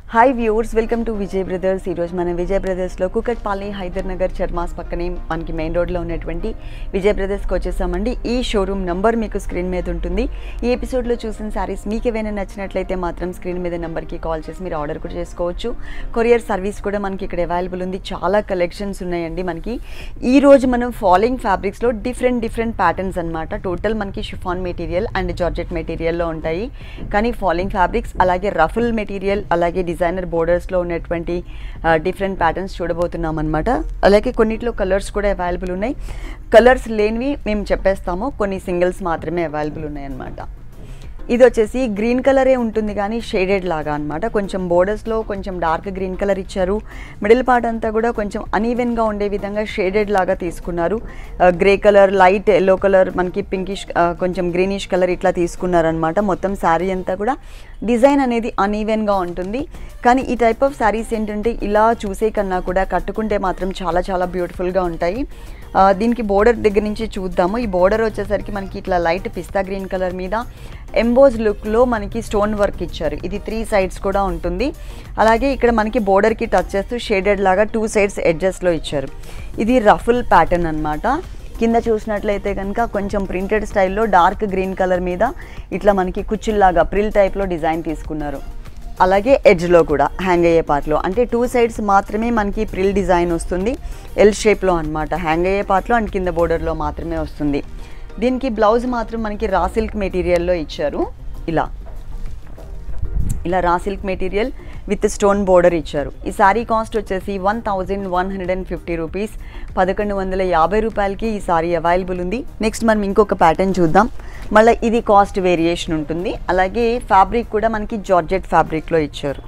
hi viewers welcome to Vijay Brothers ఈరోజు మన విజయ్ బ్రదర్స్లో కుకట్పల్లి హైదర్ నగర్ చర్మాస్ పక్కనే మనకి మెయిన్ రోడ్లో ఉన్నటువంటి విజయ్ బ్రదర్స్కి వచ్చేసామండి ఈ షోరూమ్ నంబర్ మీకు స్క్రీన్ మీద ఉంటుంది ఈ ఎపిసోడ్లో చూసిన శారీస్ మీకు ఏవైనా నచ్చినట్లయితే మాత్రం స్క్రీన్ మీద నెంబర్కి కాల్ చేసి మీరు ఆర్డర్ కూడా చేసుకోవచ్చు కొరియర్ సర్వీస్ కూడా మనకి ఇక్కడ అవైలబుల్ ఉంది చాలా కలెక్షన్స్ ఉన్నాయండి మనకి ఈ రోజు మనం ఫాలోయింగ్ ఫ్యాబ్రిక్స్లో డిఫరెంట్ డిఫరెంట్ ప్యాటర్న్స్ అనమాట టోటల్ మనకి షిఫాన్ మెటీరియల్ అండ్ జార్జెట్ మెటీరియల్లో ఉంటాయి కానీ ఫాలోయింగ్ ఫ్యాబ్రిక్స్ అలాగే రఫుల్ మెటీరియల్ అలాగే డిజైనర్ బోర్డర్స్లో ఉన్నటువంటి డిఫరెంట్ ప్యాటర్న్స్ చూడబోతున్నాం అనమాట అలాగే కొన్నిట్లో కలర్స్ కూడా అవైలబుల్ ఉన్నాయి కలర్స్ లేనివి మేము చెప్పేస్తాము కొన్ని సింగిల్స్ మాత్రమే అవైలబుల్ ఉన్నాయి అనమాట ఇది వచ్చేసి గ్రీన్ కలరే ఉంటుంది కానీ షేడెడ్ లాగా అనమాట కొంచెం బోర్డర్స్లో కొంచెం డార్క్ గ్రీన్ కలర్ ఇచ్చారు మిడిల్ పార్ట్ అంతా కూడా కొంచెం అనీవెన్గా ఉండే విధంగా షేడెడ్ లాగా తీసుకున్నారు grey colour light yellow colour మనకి పింకిష్ కొంచెం గ్రీనిష్ కలర్ ఇట్లా తీసుకున్నారనమాట మొత్తం శారీ అంతా కూడా డిజైన్ అనేది అనీవెన్గా ఉంటుంది కానీ ఈ టైప్ ఆఫ్ శారీస్ ఏంటంటే ఇలా చూసే కన్నా కూడా కట్టుకుంటే మాత్రం చాలా చాలా బ్యూటిఫుల్గా ఉంటాయి ఆ, దీనికి బోర్డర్ దగ్గర నుంచి చూద్దాము ఈ బోర్డర్ వచ్చేసరికి మనకి ఇట్లా లైట్ పిస్తా గ్రీన్ కలర్ మీద ఎంబోజ్ లుక్లో మనకి స్టోన్ వర్క్ ఇచ్చారు ఇది త్రీ సైడ్స్ కూడా ఉంటుంది అలాగే ఇక్కడ మనకి బోర్డర్కి టచ్ చేస్తూ షేడెడ్ లాగా టూ సైడ్స్ ఎడ్జెస్లో ఇచ్చారు ఇది రఫుల్ ప్యాటర్న్ అన్నమాట కింద చూసినట్లయితే కనుక కొంచెం ప్రింటెడ్ స్టైల్లో డార్క్ గ్రీన్ కలర్ మీద ఇట్లా మనకి కుచ్చుల్లాగా ప్రిల్ టైప్లో డిజైన్ తీసుకున్నారు అలాగే ఎడ్జ్లో కూడా హ్యాంగ్ అయ్యే పార్ట్లో అంటే టూ సైడ్స్ మాత్రమే మనకి ప్రిల్ డిజైన్ వస్తుంది ఎల్ షేప్లో అనమాట హ్యాంగ్ అయ్యే పార్ట్లో అండ్ కింద బోర్డర్లో మాత్రమే వస్తుంది దీనికి బ్లౌజ్ మాత్రం మనకి రా సిల్క్ మెటీరియల్లో ఇచ్చారు ఇలా ఇలా raw silk material with stone border ఇచ్చారు ఈ శారీ కాస్ట్ వచ్చేసి one thousand one hundred and fifty rupees పదకొండు వందల యాభై రూపాయలకి ఈ శారీ అవైలబుల్ ఉంది నెక్స్ట్ మనం ఇంకొక ప్యాటర్న్ చూద్దాం మళ్ళీ ఇది కాస్ట్ వేరియేషన్ ఉంటుంది అలాగే ఫ్యాబ్రిక్ కూడా మనకి జార్జెట్ ఫ్యాబ్రిక్లో ఇచ్చారు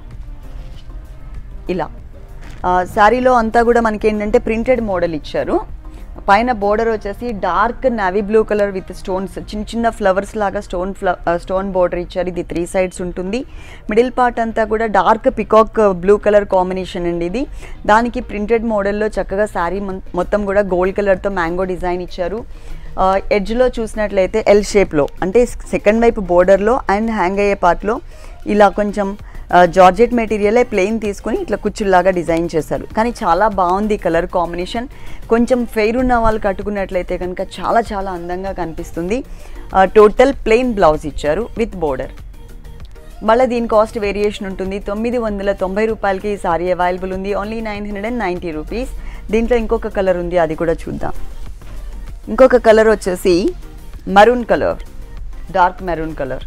ఇలా ఆ, శారీలో అంతా కూడా మనకి ఏంటంటే ప్రింటెడ్ మోడల్ ఇచ్చారు పైన బోర్డర్ వచ్చేసి dark navy blue colour with stones చిన్న చిన్న ఫ్లవర్స్ లాగా స్టోన్ ఫ్ల స్టోన్ బోర్డర్ ఇచ్చారు ఇది త్రీ సైడ్స్ ఉంటుంది మిడిల్ పార్ట్ అంతా కూడా dark peacock blue colour combination అండి ఇది దానికి ప్రింటెడ్ మోడల్లో చక్కగా శారీ మొత్తం కూడా గోల్డ్ కలర్తో మ్యాంగో డిజైన్ ఇచ్చారు ఎడ్జ్లో చూసినట్లయితే ఎల్ షేప్లో అంటే సెకండ్ వైపు బోర్డర్లో అండ్ హ్యాంగ్ అయ్యే పార్ట్లో ఇలా కొంచెం జార్జెట్ మెటీరియలే ప్లెయిన్ తీసుకొని ఇట్లా కుచ్చుల్లాగా డిజైన్ చేశారు కానీ చాలా బాగుంది కలర్ కాంబినేషన్ కొంచెం ఫెయిర్ ఉన్న వాళ్ళు కట్టుకున్నట్లయితే కనుక చాలా చాలా అందంగా కనిపిస్తుంది టోటల్ ప్లెయిన్ బ్లౌజ్ ఇచ్చారు విత్ బోర్డర్ మళ్ళీ దీని కాస్ట్ వేరియేషన్ ఉంటుంది తొమ్మిది వందల తొంభై రూపాయలకి ఈ సారీ అవైలబుల్ ఉంది only nine hundred and ninety rupees దీంట్లో ఇంకొక కలర్ ఉంది అది కూడా చూద్దాం ఇంకొక కలర్ వచ్చేసి maroon colour dark maroon colour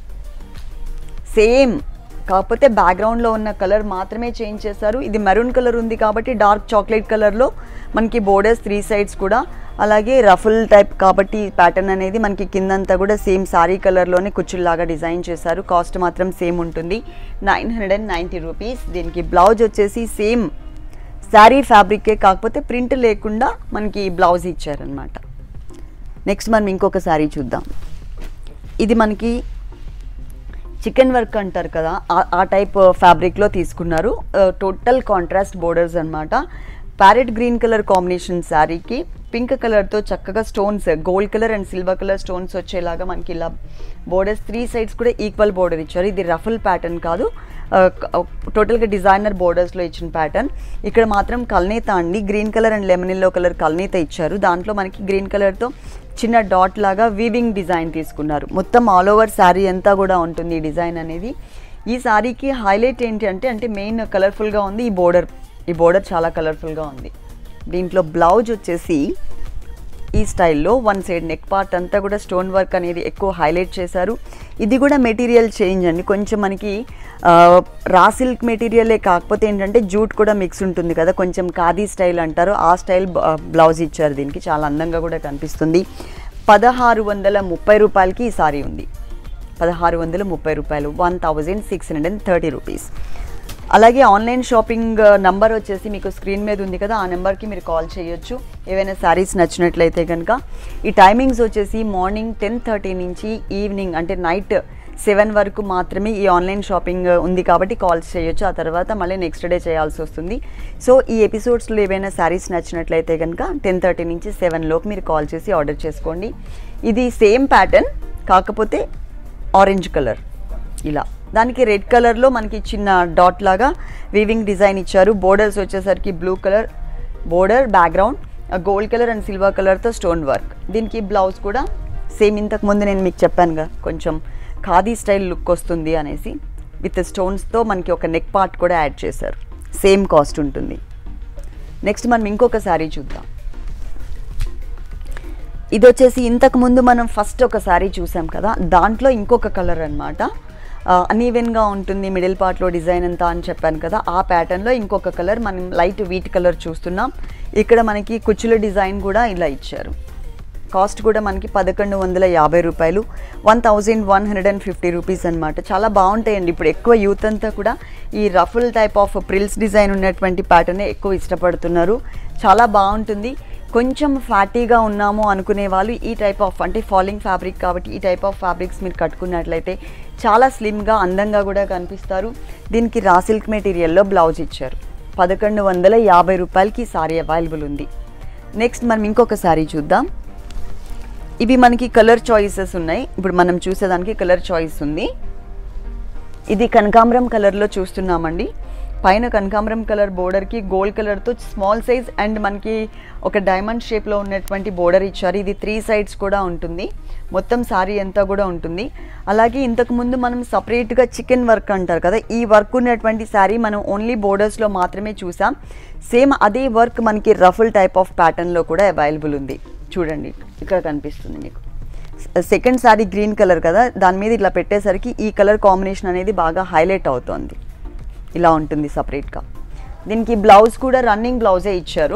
same కాకపోతే బ్యాక్గ్రౌండ్లో ఉన్న కలర్ మాత్రమే చేంజ్ చేశారు ఇది మెరూన్ కలర్ ఉంది కాబట్టి డార్క్ చాక్లెట్ కలర్లో మనకి బోర్డర్స్ త్రీ సైడ్స్ కూడా అలాగే రఫుల్ టైప్ కాబట్టి ప్యాటర్న్ అనేది మనకి కిందంతా కూడా సేమ్ సారీ కలర్లోనే కుచ్చుల్లాగా డిజైన్ చేశారు కాస్ట్ మాత్రం సేమ్ ఉంటుంది nine hundred and ninety rupees దీనికి బ్లౌజ్ వచ్చేసి సేమ్ శారీ ఫ్యాబ్రికే కాకపోతే ప్రింట్ లేకుండా మనకి బ్లౌజ్ ఇచ్చారనమాట నెక్స్ట్ మనం ఇంకొక శారీ చూద్దాం ఇది మనకి చికెన్ వర్క్ అంటారు కదా ఆ- ఆ టైప్ ఫ్యాబ్రిక్లో తీసుకున్నారు టోటల్ కాంట్రాస్ట్ బోర్డర్స్ అన్నమాట ప్యారెట్ గ్రీన్ కలర్ కాంబినేషన్ శారీకి పింక్ కలర్తో చక్కగా stones gold colour and silver colour stones వచ్చేలాగా మనకి ఇలా బోర్డర్స్ త్రీ సైడ్స్ కూడా ఈక్వల్ బోర్డర్ ఇచ్చారు ఇది రఫుల్ ప్యాటర్న్ కాదు టోటల్గా డిజైనర్ బోర్డర్స్లో ఇచ్చిన ప్యాటర్న్ ఇక్కడ మాత్రం కల్నేత అండి green colour and lemon yellow colour కల్నేత ఇచ్చారు దాంట్లో మనకి గ్రీన్ కలర్తో చిన్న డాట్ లాగా వీవింగ్ డిజైన్ తీసుకున్నారు మొత్తం ఆల్ ఓవర్ శారీ అంతా కూడా ఉంటుంది ఈ డిజైన్ అనేది ఈ శారీకి హైలైట్ ఏంటి అంటే అంటే మెయిన్ కలర్ఫుల్గా ఉంది ఈ బోర్డర్ ఈ బోర్డర్ చాలా కలర్ఫుల్గా ఉంది దీంట్లో బ్లౌజ్ వచ్చేసి ఈ స్టైల్లో వన్ సైడ్ నెక్ పార్ట్ అంతా కూడా స్టోన్ వర్క్ అనేది ఎక్కువ హైలైట్ చేశారు ఇది కూడా మెటీరియల్ చేంజ్ అండి కొంచెం మనకి ఆ, రా సిల్క్ మెటీరియలే కాకపోతే ఏంటంటే జూట్ కూడా మిక్స్ ఉంటుంది కదా కొంచెం ఖాదీ స్టైల్ అంటారు ఆ స్టైల్ బ- బ్లౌజ్ ఇచ్చారు దీనికి చాలా అందంగా కూడా కనిపిస్తుంది పదహారు వందల ముప్పై రూపాయలకి ఈ సారీ ఉంది పదహారు వందల ముప్పై రూపాయలు one thousand six hundred and thirty rupees అలాగే ఆన్లైన్ షాపింగ్ నంబర్ వచ్చేసి మీకు స్క్రీన్ మీద ఉంది కదా ఆ నెంబర్కి మీరు కాల్ చేయొచ్చు ఏవైనా శారీస్ నచ్చినట్లయితే కనుక ఈ టైమింగ్స్ వచ్చేసి మార్నింగ్ టెన్ థర్టీ నుంచి ఈవినింగ్ అంటే నైట్ సెవెన్ వరకు మాత్రమే ఈ ఆన్లైన్ షాపింగ్ ఉంది కాబట్టి కాల్స్ చేయొచ్చు ఆ తర్వాత మళ్ళీ నెక్స్ట్ డే చేయాల్సి వస్తుంది సో ఈ ఎపిసోడ్స్లో ఏవైనా శారీస్ నచ్చినట్లయితే కనుక టెన్ థర్టీ నుంచి సెవెన్ లోపు మీరు కాల్ చేసి ఆర్డర్ చేసుకోండి ఇది సేమ్ ప్యాటర్న్ కాకపోతే ఆరెంజ్ కలర్ ఇలా దానికి రెడ్ కలర్లో మనకి చిన్న డాట్ లాగా వీవింగ్ డిజైన్ ఇచ్చారు బోర్డర్స్ వచ్చేసరికి blue colour border background gold colour and silver కలర్తో స్టోన్ వర్క్ దీనికి బ్లౌజ్ కూడా సేమ్ ఇంతకు ముందు నేను మీకు చెప్పానుగా కొంచెం ఖాదీ స్టైల్ లుక్ వస్తుంది అనేసి విత్ స్టోన్స్తో మనకి ఒక నెక్ పార్ట్ కూడా యాడ్ చేశారు సేమ్ కాస్ట్ ఉంటుంది నెక్స్ట్ మనం ఇంకొక శారీ చూద్దాం ఇది వచ్చేసి ఇంతకు ముందు మనం ఫస్ట్ ఒక శారీ చూసాం కదా దాంట్లో ఇంకొక కలర్ అనమాట అన్ఈవెన్గా ఉంటుంది మిడిల్ పార్ట్లో డిజైన్ అంతా అని చెప్పాను కదా ఆ ప్యాటర్న్లో ఇంకొక కలర్ మనం లైట్ వీట్ కలర్ చూస్తున్నాం ఇక్కడ మనకి కుచ్చుల డిజైన్ కూడా ఇలా ఇచ్చారు కాస్ట్ కూడా మనకి పదకొండు వందల యాభై రూపాయలు one thousand one hundred and fifty rupees అనమాట చాలా బాగుంటాయండి ఇప్పుడు ఎక్కువ యూత్ అంతా కూడా ఈ ruffle type of frills design ఉన్నటువంటి ప్యాటర్నే ఎక్కువ ఇష్టపడుతున్నారు చాలా బాగుంటుంది కొంచెం ఫ్యాటీగా ఉన్నాము అనుకునే వాళ్ళు ఈ టైప్ ఆఫ్ అంటే ఫాలింగ్ ఫ్యాబ్రిక్ కాబట్టి ఈ టైప్ ఆఫ్ ఫ్యాబ్రిక్స్ మీరు కట్టుకున్నట్లయితే చాలా స్లిమ్గా అందంగా కూడా కనిపిస్తారు దీనికి రా సిల్క్ మెటీరియల్లో బ్లౌజ్ ఇచ్చారు పదకొండు వందల యాభై రూపాయలకి సారీ అవైలబుల్ ఉంది నెక్స్ట్ మనం ఇంకొక సారీ చూద్దాం ఇవి మనకి కలర్ చాయిసెస్ ఉన్నాయి ఇప్పుడు మనం చూసేదానికి కలర్ చాయిస్ ఉంది ఇది కనకాంబరం కలర్లో చూస్తున్నామండి పైన కనకాంబరం కలర్ బోర్డర్కి గోల్డ్ కలర్తో స్మాల్ సైజ్ అండ్ మనకి ఒక డైమండ్ షేప్లో ఉన్నటువంటి బోర్డర్ ఇచ్చారు ఇది త్రీ సైడ్స్ కూడా ఉంటుంది మొత్తం సారీ అంతా కూడా ఉంటుంది అలాగే ఇంతకు ముందు మనం సపరేట్గా చికెన్ వర్క్ అంటారు కదా ఈ వర్క్ ఉన్నటువంటి శారీ మనం ఓన్లీ బోర్డర్స్లో మాత్రమే చూసాం సేమ్ అదే వర్క్ మనకి రఫుల్ టైప్ ఆఫ్ ప్యాటర్న్లో కూడా అవైలబుల్ ఉంది చూడండి ఇక్కడ కనిపిస్తుంది మీకు సెకండ్ శారీ గ్రీన్ కలర్ కదా దాని మీద ఇట్లా పెట్టేసరికి ఈ కలర్ కాంబినేషన్ అనేది బాగా హైలైట్ అవుతుంది ఇలా ఉంటుంది సపరేట్గా దీనికి బ్లౌజ్ కూడా రన్నింగ్ బ్లౌజే ఇచ్చారు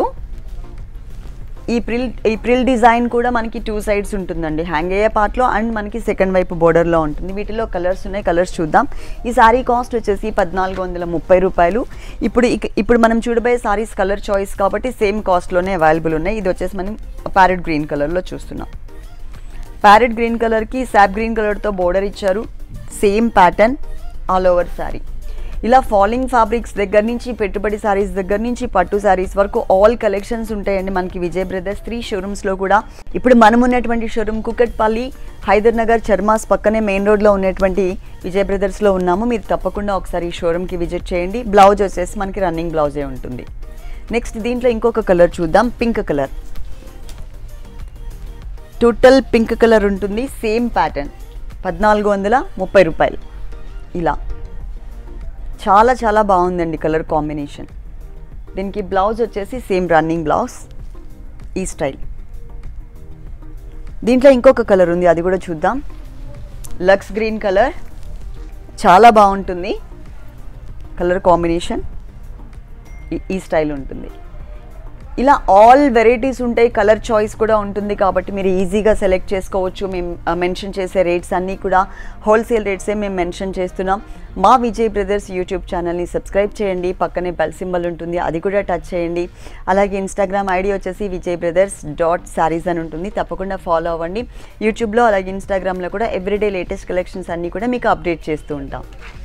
ఈ ప్రిల్ ఈ ప్రిల్ డిజైన్ కూడా మనకి టూ సైడ్స్ ఉంటుందండి హ్యాంగ్ అయ్యే పార్ట్లో అండ్ మనకి సెకండ్ వైపు బోర్డర్లో ఉంటుంది వీటిలో కలర్స్ ఉన్నాయి కలర్స్ చూద్దాం ఈ సారీ కాస్ట్ వచ్చేసి పద్నాలుగు వందల ముప్పై రూపాయలు ఇప్పుడు ఇక- ఇప్పుడు మనం చూడబోయే సారీస్ కలర్ చాయిస్ కాబట్టి సేమ్ కాస్ట్లోనే అవైలబుల్ ఉన్నాయి ఇది వచ్చేసి మనం ప్యారెట్ గ్రీన్ కలర్లో చూస్తున్నాం ప్యారెట్ గ్రీన్ కలర్కి శాప్ గ్రీన్ కలర్తో బోర్డర్ ఇచ్చారు same pattern all over sari ఇలా ఫాలింగ్ ఫ్యాబ్రిక్స్ దగ్గర నుంచి పెట్టుబడి శారీస్ దగ్గర నుంచి పట్టు శారీస్ వరకు ఆల్ కలెక్షన్స్ ఉంటాయండి మనకి విజయ్ బ్రదర్స్ త్రీ షోరూమ్స్లో కూడా ఇప్పుడు మనం ఉన్నటువంటి షోరూమ్ కుకట్పల్లి హైదర్ నగర్ చర్మాస్ పక్కనే మెయిన్ రోడ్లో ఉన్నటువంటి విజయ్ బ్రదర్స్లో ఉన్నాము మీరు తప్పకుండా ఒకసారి ఈ షోరూమ్కి విజిట్ చేయండి బ్లౌజ్ వచ్చేసి మనకి రన్నింగ్ బ్లౌజే ఉంటుంది నెక్స్ట్ దీంట్లో ఇంకొక కలర్ చూద్దాం pink colour total pink colour ఉంటుంది సేమ్ ప్యాటర్న్ పద్నాలుగు వందల ముప్పై రూపాయలు ఇలా చాలా చాలా బాగుందండి కలర్ కాంబినేషన్ దీనికి బ్లౌజ్ వచ్చేసి సేమ్ రన్నింగ్ బ్లౌజ్ ఈ స్టైల్ దీంట్లో ఇంకొక కలర్ ఉంది అది కూడా చూద్దాం లక్స్ గ్రీన్ కలర్ చాలా బాగుంటుంది కలర్ కాంబినేషన్ ఈ- ఈ స్టైల్ ఉంటుంది ఇలా ఆల్ వెరైటీస్ ఉంటాయి కలర్ చాయిస్ కూడా ఉంటుంది కాబట్టి మీరు ఈజీగా సెలెక్ట్ చేసుకోవచ్చు మేము మెన్షన్ చేసే రేట్స్ అన్నీ కూడా హోల్సేల్ రేట్సే మేము మెన్షన్ చేస్తున్నాం మా విజయ్ బ్రదర్స్ యూట్యూబ్ ఛానల్ని సబ్స్క్రైబ్ చేయండి పక్కనే బెల్ సింబల్ ఉంటుంది అది కూడా టచ్ చేయండి అలాగే ఇన్స్టాగ్రామ్ ఐడి వచ్చేసి విజయ్ బ్రదర్స్ డాట్ శారీస్ అని ఉంటుంది తప్పకుండా ఫాలో అవ్వండి యూట్యూబ్లో అలాగే ఇన్స్టాగ్రామ్లో కూడా ఎవ్రీడే లేటెస్ట్ కలెక్షన్స్ అన్నీ కూడా మీకు అప్డేట్ చేస్తూ ఉంటాం